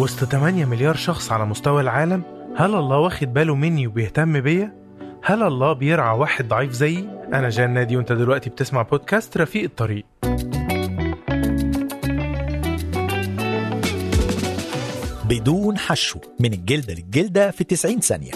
وسط 8 مليار شخص على مستوى العالم هل الله واخد باله مني وبيهتم بيا؟ هل الله بيرعى واحد ضعيف زيي؟ أنا جان نادي وأنت دلوقتي بتسمع بودكاست رفيق الطريق بدون حشو من الجلدة للجلدة في 90 ثانية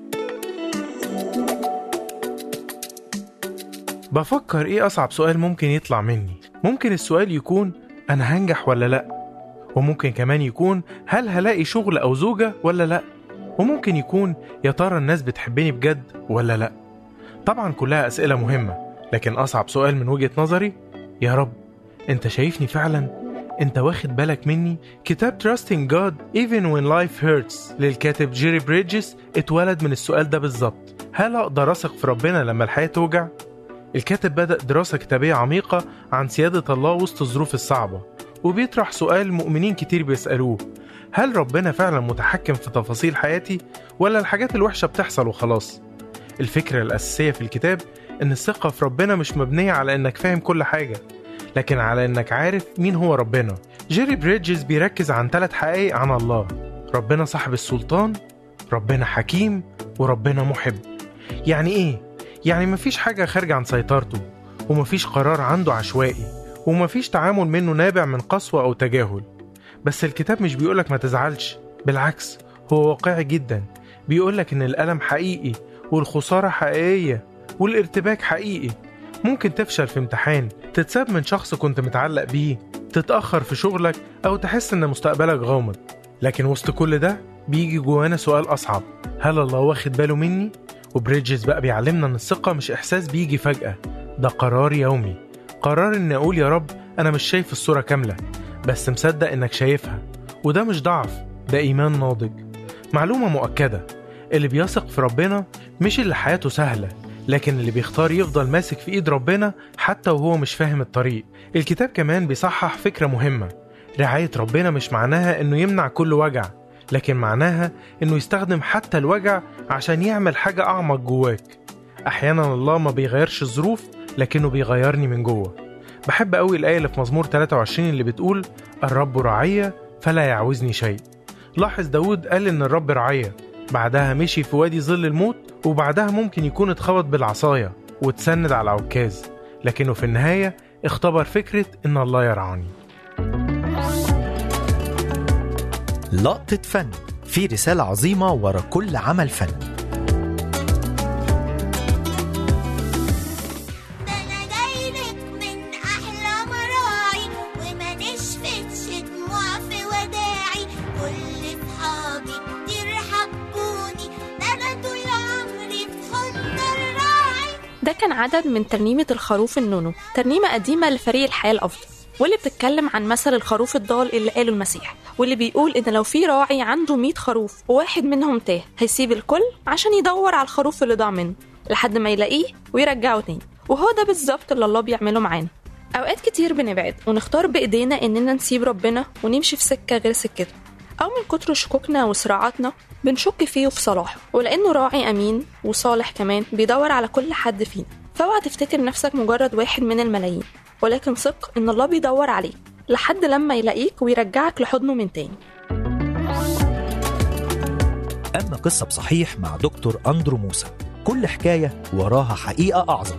بفكر إيه أصعب سؤال ممكن يطلع مني ممكن السؤال يكون أنا هنجح ولا لأ وممكن كمان يكون هل هلاقي شغل أو زوجة ولا لأ وممكن يكون يا ترى الناس بتحبني بجد ولا لأ طبعا كلها أسئلة مهمة لكن أصعب سؤال من وجهة نظري يا رب أنت شايفني فعلا أنت واخد بالك مني كتاب Trusting God Even When Life Hurts للكاتب جيري بريدجز اتولد من السؤال ده بالظبط هل أقدر أثق في ربنا لما الحياة توجع؟ الكاتب بدأ دراسة كتابية عميقة عن سيادة الله وسط الظروف الصعبة وبيطرح سؤال مؤمنين كتير بيسألوه هل ربنا فعلا متحكم في تفاصيل حياتي ولا الحاجات الوحشة بتحصل وخلاص؟ الفكرة الأساسية في الكتاب إن الثقة في ربنا مش مبنية على إنك فاهم كل حاجة لكن على إنك عارف مين هو ربنا جيري بريدجز بيركز عن ثلاث حقائق عن الله ربنا صاحب السلطان ربنا حكيم وربنا محب يعني إيه؟ يعني مفيش حاجة خارجة عن سيطرته ومفيش قرار عنده عشوائي ومفيش تعامل منه نابع من قسوة أو تجاهل بس الكتاب مش بيقولك ما تزعلش بالعكس هو واقعي جدا بيقولك إن الألم حقيقي والخسارة حقيقية والارتباك حقيقي ممكن تفشل في امتحان تتساب من شخص كنت متعلق بيه تتأخر في شغلك أو تحس إن مستقبلك غامض لكن وسط كل ده بيجي جوانا سؤال أصعب هل الله واخد باله مني؟ وبريدجز بقى بيعلمنا إن الثقة مش إحساس بيجي فجأة ده قرار يومي قرار إني أقول يا رب أنا مش شايف الصورة كاملة بس مصدق إنك شايفها وده مش ضعف ده إيمان ناضج معلومة مؤكدة اللي بيثق في ربنا مش اللي حياته سهلة لكن اللي بيختار يفضل ماسك في ايد ربنا حتى وهو مش فاهم الطريق الكتاب كمان بيصحح فكرة مهمة رعاية ربنا مش معناها انه يمنع كل وجع لكن معناها انه يستخدم حتى الوجع عشان يعمل حاجة اعمق جواك احيانا الله ما بيغيرش الظروف لكنه بيغيرني من جوه بحب قوي الآية اللي في مزمور 23 اللي بتقول الرب رعية فلا يعوزني شيء لاحظ داود قال ان الرب رعية بعدها مشي في وادي ظل الموت وبعدها ممكن يكون اتخبط بالعصاية واتسند على العكاز لكنه في النهاية اختبر فكرة إن الله يرعاني لقطة فن في رسالة عظيمة ورا كل عمل فني ده انا جايلك من احلى مراعي وما نشفتش دموع في وداعي كل صحابي كتير حبوني ده انا طول عمري في حضن الراعي ده كان عدد من ترنيمة الخروف النونو ترنيمة قديمة لفريق الحياة الأفضل واللي بتتكلم عن مثل الخروف الضال اللي قاله المسيح واللي بيقول إن لو في راعي عنده 100 خروف وواحد منهم تاه هيسيب الكل عشان يدور على الخروف اللي ضاع منه لحد ما يلاقيه ويرجعه تاني وهو ده بالظبط اللي الله بيعمله معانا أوقات كتير بنبعد ونختار بإيدينا إننا نسيب ربنا ونمشي في سكة غير سكته أو من كتر شكوكنا وصراعاتنا بنشك فيه وفي صلاحه ولأنه راعي أمين وصالح كمان بيدور على كل حد فينا فاوعى تفتكر نفسك مجرد واحد من الملايين ولكن ثق إن الله بيدور عليك لحد لما يلاقيك ويرجعك لحضنه من تاني أما قصة بصحيح مع دكتور أندرو موسى كل حكاية وراها حقيقة أعظم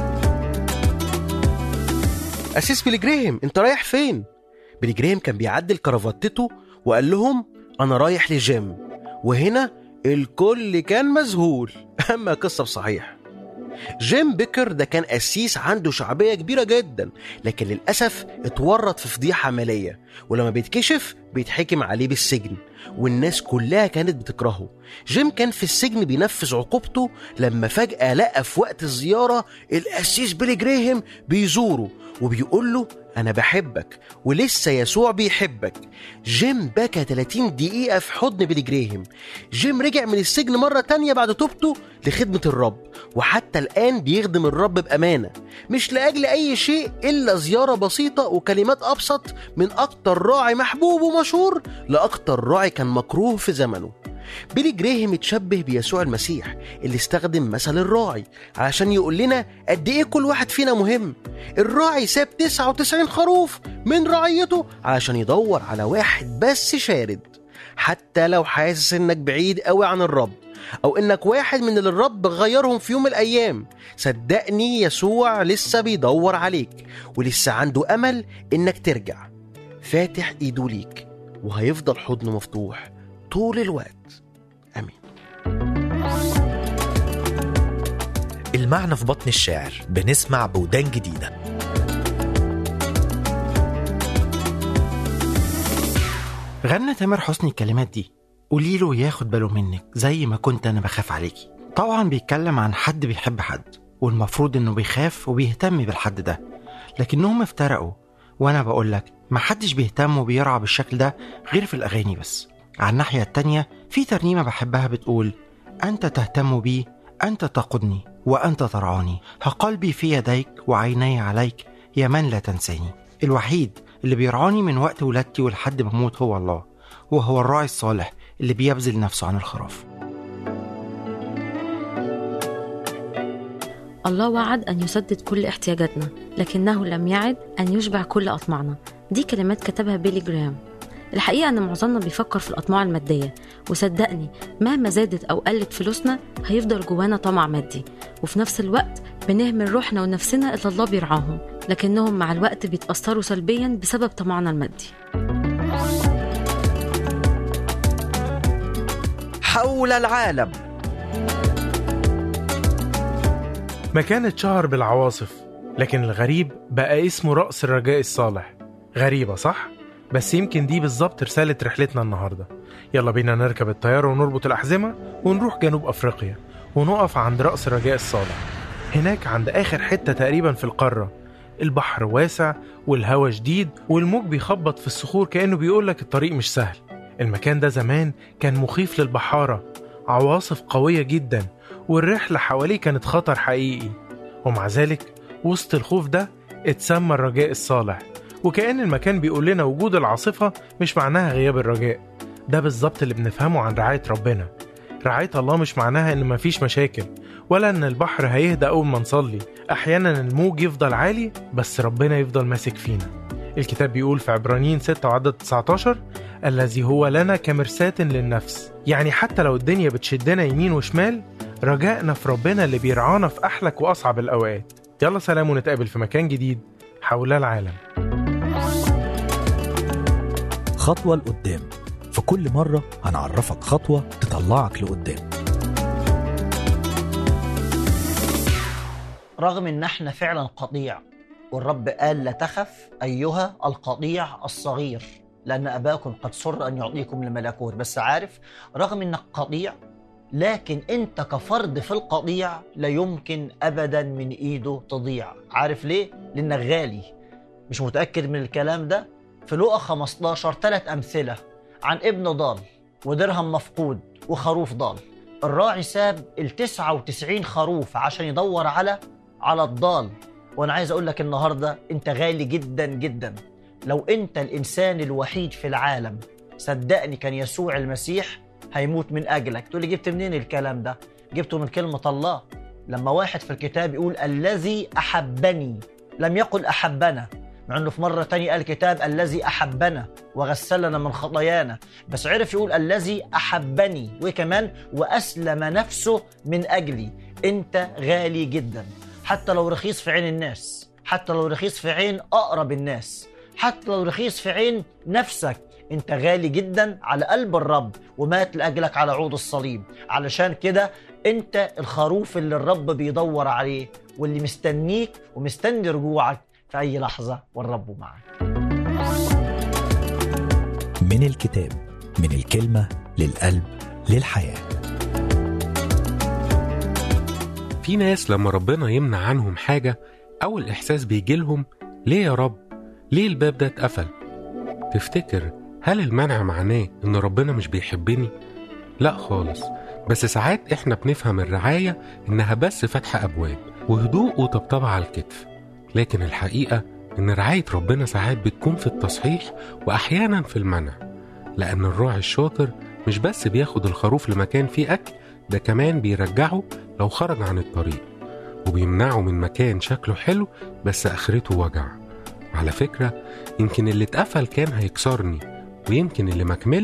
أسيس بيلي جراهام أنت رايح فين؟ بيلي جراهام كان بيعدل كرافتته وقال لهم أنا رايح لجيم وهنا الكل كان مذهول أما قصة بصحيح جيم بيكر ده كان قسيس عنده شعبية كبيرة جدا لكن للأسف اتورط في فضيحة مالية ولما بيتكشف بيتحكم عليه بالسجن والناس كلها كانت بتكرهه جيم كان في السجن بينفذ عقوبته لما فجأة لقى في وقت الزيارة القسيس بيلي جراهام بيزوره وبيقول له أنا بحبك ولسه يسوع بيحبك جيم بكى 30 دقيقة في حضن بيلي جراهام جيم رجع من السجن مرة تانية بعد توبته لخدمة الرب وحتى الآن بيخدم الرب بأمانة مش لأجل أي شيء إلا زيارة بسيطة وكلمات أبسط من أكتر راعي محبوب ومشهور لأكتر راعي كان مكروه في زمنه بيلي جراهام اتشبه بيسوع المسيح اللي استخدم مثل الراعي عشان يقول لنا قد ايه كل واحد فينا مهم الراعي ساب 99 خروف من رعيته عشان يدور على واحد بس شارد حتى لو حاسس انك بعيد قوي عن الرب او انك واحد من اللي الرب غيرهم في يوم من الايام صدقني يسوع لسه بيدور عليك ولسه عنده امل انك ترجع فاتح ايده ليك وهيفضل حضنه مفتوح طول الوقت امين المعنى في بطن الشاعر بنسمع بودان جديدة غنى تامر حسني الكلمات دي قولي له ياخد باله منك زي ما كنت انا بخاف عليكي طبعا بيتكلم عن حد بيحب حد والمفروض انه بيخاف وبيهتم بالحد ده لكنهم افترقوا وانا بقول لك محدش بيهتم وبيرعى بالشكل ده غير في الاغاني بس على الناحية التانية في ترنيمة بحبها بتقول أنت تهتم بي أنت تقودني وأنت ترعاني ها قلبي في يديك وعيني عليك يا من لا تنساني الوحيد اللي بيرعاني من وقت ولادتي ولحد ما اموت هو الله وهو الراعي الصالح اللي بيبذل نفسه عن الخراف الله وعد أن يسدد كل احتياجاتنا لكنه لم يعد أن يشبع كل أطماعنا دي كلمات كتبها بيلي جرام الحقيقة أن معظمنا بيفكر في الأطماع المادية وصدقني مهما زادت أو قلت فلوسنا هيفضل جوانا طمع مادي وفي نفس الوقت بنهمل روحنا ونفسنا اللي الله بيرعاهم لكنهم مع الوقت بيتأثروا سلبيا بسبب طمعنا المادي حول العالم مكان اتشهر بالعواصف لكن الغريب بقى اسمه رأس الرجاء الصالح غريبة صح؟ بس يمكن دي بالظبط رسالة رحلتنا النهاردة يلا بينا نركب الطيارة ونربط الأحزمة ونروح جنوب أفريقيا ونقف عند رأس الرجاء الصالح هناك عند آخر حتة تقريبا في القارة البحر واسع والهواء شديد والموج بيخبط في الصخور كأنه بيقولك الطريق مش سهل المكان ده زمان كان مخيف للبحارة عواصف قوية جدا والرحلة حواليه كانت خطر حقيقي ومع ذلك وسط الخوف ده اتسمى الرجاء الصالح وكأن المكان بيقول لنا وجود العاصفة مش معناها غياب الرجاء ده بالظبط اللي بنفهمه عن رعاية ربنا رعاية الله مش معناها إن مفيش مشاكل ولا إن البحر هيهدى أول ما نصلي أحيانا الموج يفضل عالي بس ربنا يفضل ماسك فينا الكتاب بيقول في عبرانيين 6 وعدد 19 الذي هو لنا كمرساة للنفس يعني حتى لو الدنيا بتشدنا يمين وشمال رجائنا في ربنا اللي بيرعانا في أحلك وأصعب الأوقات يلا سلام ونتقابل في مكان جديد حول العالم خطوة لقدام في كل مرة هنعرفك خطوة تطلعك لقدام رغم ان احنا فعلا قطيع والرب قال لا تخف ايها القطيع الصغير لان اباكم قد سر ان يعطيكم الملكوت بس عارف رغم انك قطيع لكن انت كفرد في القطيع لا يمكن ابدا من ايده تضيع عارف ليه لانك غالي مش متاكد من الكلام ده في لقا 15 ثلاث امثله عن ابن ضال ودرهم مفقود وخروف ضال الراعي ساب ال 99 خروف عشان يدور على على الضال وانا عايز اقول لك النهارده انت غالي جدا جدا لو انت الانسان الوحيد في العالم صدقني كان يسوع المسيح هيموت من اجلك تقول لي جبت منين الكلام ده جبته من كلمه الله لما واحد في الكتاب يقول الذي احبني لم يقل احبنا مع انه في مره تانية قال الكتاب الذي احبنا وغسلنا من خطايانا بس عرف يقول الذي احبني وكمان واسلم نفسه من اجلي انت غالي جدا حتى لو رخيص في عين الناس حتى لو رخيص في عين اقرب الناس حتى لو رخيص في عين نفسك انت غالي جدا على قلب الرب ومات لاجلك على عود الصليب علشان كده انت الخروف اللي الرب بيدور عليه واللي مستنيك ومستني رجوعك في اي لحظه والرب معك من الكتاب من الكلمة للقلب للحياة في ناس لما ربنا يمنع عنهم حاجة أول إحساس بيجيلهم ليه يا رب؟ ليه الباب ده اتقفل؟ تفتكر هل المنع معناه إن ربنا مش بيحبني؟ لا خالص بس ساعات إحنا بنفهم الرعاية إنها بس فتح أبواب وهدوء وطبطبة على الكتف لكن الحقيقة إن رعاية ربنا ساعات بتكون في التصحيح وأحيانا في المنع لأن الراعي الشاطر مش بس بياخد الخروف لمكان فيه أكل ده كمان بيرجعه لو خرج عن الطريق وبيمنعه من مكان شكله حلو بس آخرته وجع على فكرة يمكن اللي اتقفل كان هيكسرني ويمكن اللي مكملش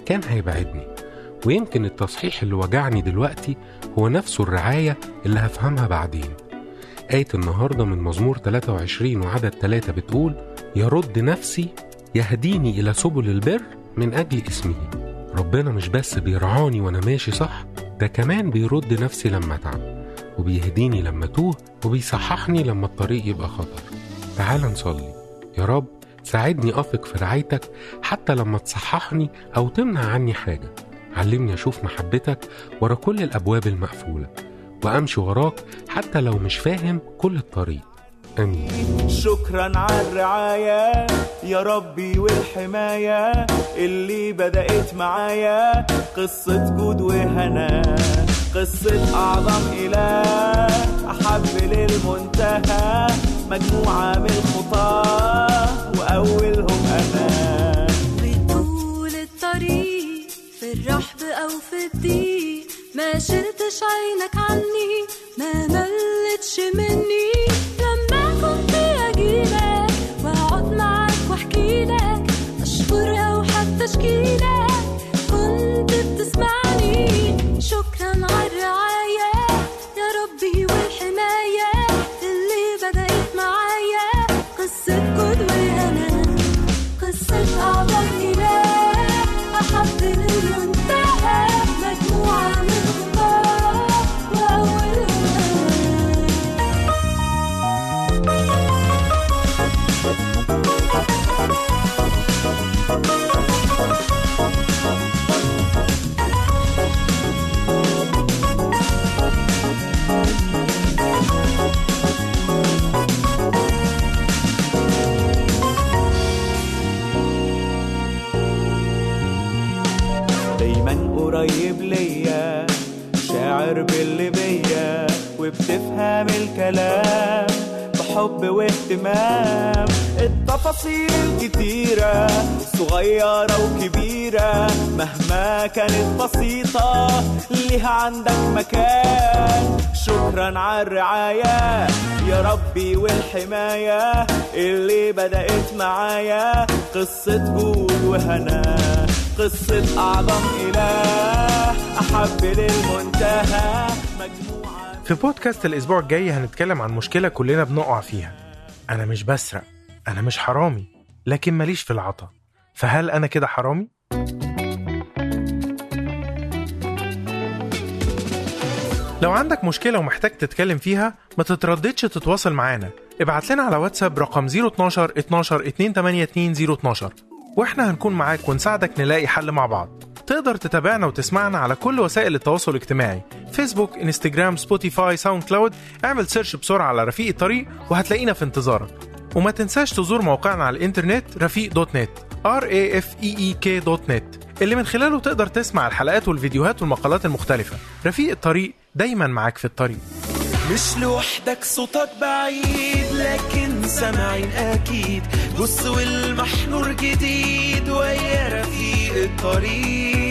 كان هيبعدني ويمكن التصحيح اللي وجعني دلوقتي هو نفسه الرعاية اللي هفهمها بعدين آية النهاردة من مزمور 23 وعدد 3 بتقول يرد نفسي يهديني إلى سبل البر من أجل اسمه ربنا مش بس بيرعاني وأنا ماشي صح ده كمان بيرد نفسي لما أتعب وبيهديني لما توه وبيصححني لما الطريق يبقى خطر تعال نصلي يا رب ساعدني أثق في رعايتك حتى لما تصححني أو تمنع عني حاجة علمني أشوف محبتك ورا كل الأبواب المقفولة وأمشي وراك حتى لو مش فاهم كل الطريق آمين شكرا على الرعاية يا ربي والحماية اللي بدأت معايا قصة جود وهنا قصة أعظم إله أحب للمنتهى مجموعة من الخطاة وأولهم أنا طول الطريق في الرحب أو في الضيق ما شلتش عينك عني ما ملتش مني لما كنت أجيلك وأقعد معاك وأحكيلك أشكر أو حتى أشكيلك كنت بتسمعني شكرا على الرعاية يا ربي والحماية اللي بدأت معايا قصة جود وهنا قصة أعظم إله أحب للمنتهى مجموعة من خطاه وأولهم أنا دايما قريب ليا شاعر باللي بيا وبتفهم الكلام بحب واهتمام التفاصيل الكتيرة صغيرة وكبيرة مهما كانت بسيطة ليها عندك مكان شكرا على الرعاية يا ربي والحماية اللي بدأت معايا قصة جود وهنا قصة أعظم إله أحب للمنتهى مجموعة في بودكاست الأسبوع الجاي هنتكلم عن مشكلة كلنا بنقع فيها أنا مش بسرق أنا مش حرامي لكن ماليش في العطا فهل أنا كده حرامي؟ لو عندك مشكلة ومحتاج تتكلم فيها ما تترددش تتواصل معانا ابعت لنا على واتساب رقم 012 12 282 012 واحنا هنكون معاك ونساعدك نلاقي حل مع بعض تقدر تتابعنا وتسمعنا على كل وسائل التواصل الاجتماعي فيسبوك انستجرام سبوتيفاي ساوند كلاود اعمل سيرش بسرعة على رفيق الطريق وهتلاقينا في انتظارك وما تنساش تزور موقعنا على الانترنت رفيق دوت نت r a f e e k دوت نت اللي من خلاله تقدر تسمع الحلقات والفيديوهات والمقالات المختلفة رفيق الطريق دايما معاك في الطريق مش لوحدك صوتك بعيد لكن سامعين اكيد بص والمحنور جديد ويا رفيق الطريق